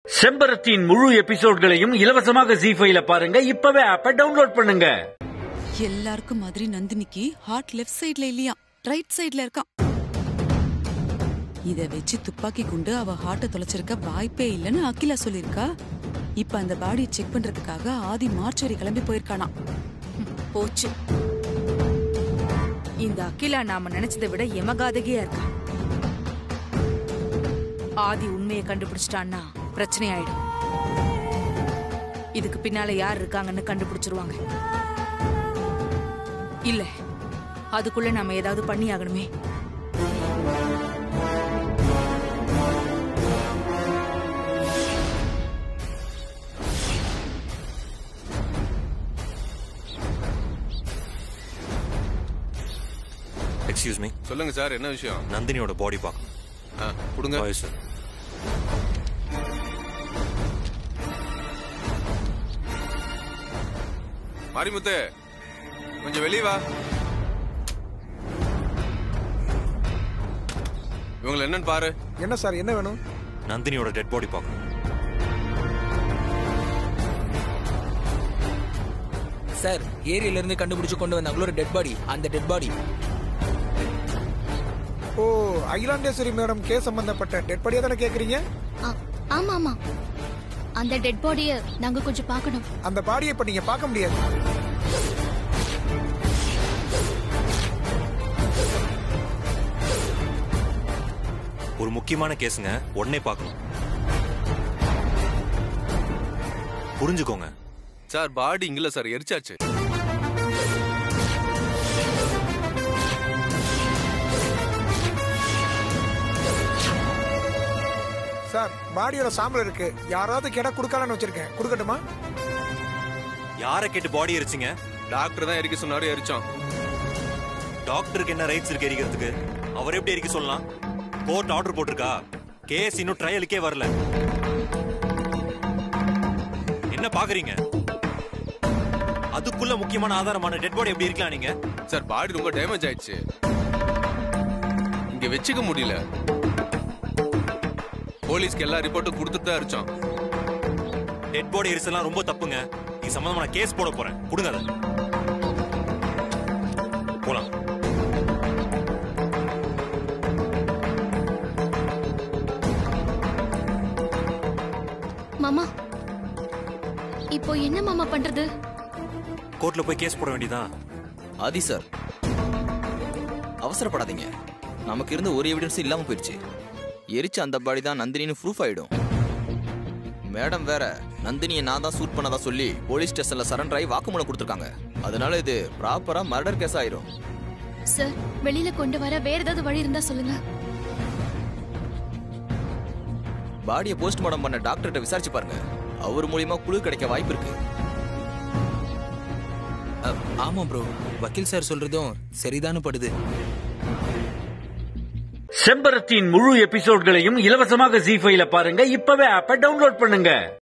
செம்பரத்தின் முழு எபிசோட்களையும் இலவசமாக ஜி ஃபைல பாருங்க இப்பவே ஆப்ப டவுன்லோட் பண்ணுங்க எல்லாருக்கும் மாதிரி நந்தினிக்கு ஹார்ட் லெஃப்ட் சைடுல இல்லையா ரைட் சைடுல இருக்கான் இத வச்சு துப்பாக்கி குண்டு அவ ஹார்ட்ட தொலைச்சிருக்க வாய்ப்பே இல்லைன்னு அகிலா சொல்லிருக்கா இப்ப அந்த பாடியை செக் பண்றதுக்காக ஆதி மார்ச்சரி கிளம்பி போயிருக்கானா போச்சு இந்த அகிலா நாம நினைச்சதை விட எமகாதகியா இருக்கா ஆதி உண்மையை கண்டுபிடிச்சிட்டான்னா பிரச்சனை ஆயிடும் இதுக்கு பின்னால யார் இருக்காங்கன்னு கண்டுபிடிச்சிருவாங்க இல்ல அதுக்குள்ள நாம ஏதாவது பண்ணி ஆகணுமே எக்ஸ்கியூஸ் மீ சொல்லுங்க சார் என்ன விஷயம் நந்தினியோட பாடி பார்க்கணும் ஆ, கொடுங்க Sorry, sir. மாரிமுத்து கொஞ்சம் வெளிய வா இவங்களை என்னன்னு பாரு என்ன சார் என்ன வேணும் நந்தினியோட டெட் பாடி பார்க்கணும் சார் ஏரியில இருந்து கண்டுபிடிச்சு கொண்டு வந்தாங்களோ ஒரு டெட் பாடி அந்த டெட் பாடி ஓ அகிலாண்டேஸ்வரி மேடம் கேஸ் சம்பந்தப்பட்ட டெட் பாடியா தானே கேக்குறீங்க ஆ, ஆமா ஆமா அந்த டெட் பாடிய நாங்க கொஞ்சம் பார்க்கணும் அந்த பாடியை இப்ப நீங்க பார்க்க முடியாது ஒரு முக்கியமான கேஸுங்க உடனே பார்க்கணும் புரிஞ்சுக்கோங்க சார் பாடி இங்கல சார் எரிச்சாச்சு சார் பாடியோட சாம்பல் இருக்கு யாராவது கேட்டா கொடுக்கலான்னு வச்சிருக்கேன் கொடுக்கட்டுமா யாரை கேட்டு பாடி எரிச்சிங்க டாக்டர் தான் எரிக்க சொன்னாரு எரிச்சோம் டாக்டருக்கு என்ன ரைட்ஸ் இருக்கு எரிக்கிறதுக்கு அவர் எப்படி எரிக்க சொல்லலாம் கோர்ட் ஆர்டர் போட்டிருக்கா கேஸ் இன்னும் ட்ரையலுக்கே வரல என்ன பாக்குறீங்க அதுக்குள்ள முக்கியமான ஆதாரமான டெட் பாடி எப்படி இருக்கலாம் நீங்க சார் பாடி ரொம்ப டேமேஜ் ஆயிடுச்சு இங்க வச்சுக்க முடியல போலீஸ்க்கு எல்லா ரிப்போர்ட்டும் கொடுத்துட்டு தான் எரிச்சோம் டெட் பாடி எரிசலாம் ரொம்ப தப்புங்க இது சம்பந்தமா நான் கேஸ் போட போறேன் கொடுங்க அதை போலாம் மாமா இப்போ என்ன மாமா பண்றது கோர்ட்ல போய் கேஸ் போட வேண்டியதான் ஆதி சார் அவசரப்படாதீங்க நமக்கு இருந்த ஒரு எவிடன்ஸ் இல்லாம போயிடுச்சு எரிச்ச அந்த பாடி தான் நந்தினின்னு ப்ரூஃப் ஆயிடும் மேடம் வேற நந்தினியை நான் தான் சூட் பண்ணதா சொல்லி போலீஸ் ஸ்டேஷன்ல சரண்டர் ஆகி வாக்குமூலம் கொடுத்துருக்காங்க அதனால இது ப்ராப்பரா மர்டர் கேஸ் ஆயிரும் சார் வெளியில கொண்டு வர வேற ஏதாவது வழி இருந்தா சொல்லுங்க பாடியை போஸ்ட்மார்ட்டம் பண்ண டாக்டர்கிட்ட விசாரிச்சு பாருங்க அவர் மூலியமா குழு கிடைக்க வாய்ப்பு இருக்கு ஆமா ப்ரோ வக்கீல் சார் சொல்றதும் சரிதானு படுது செம்பரத்தின் முழு எபிசோட்களையும் இலவசமாக ஜி ஃபைல பாருங்க இப்பவே ஆப்ப டவுன்லோட் பண்ணுங்க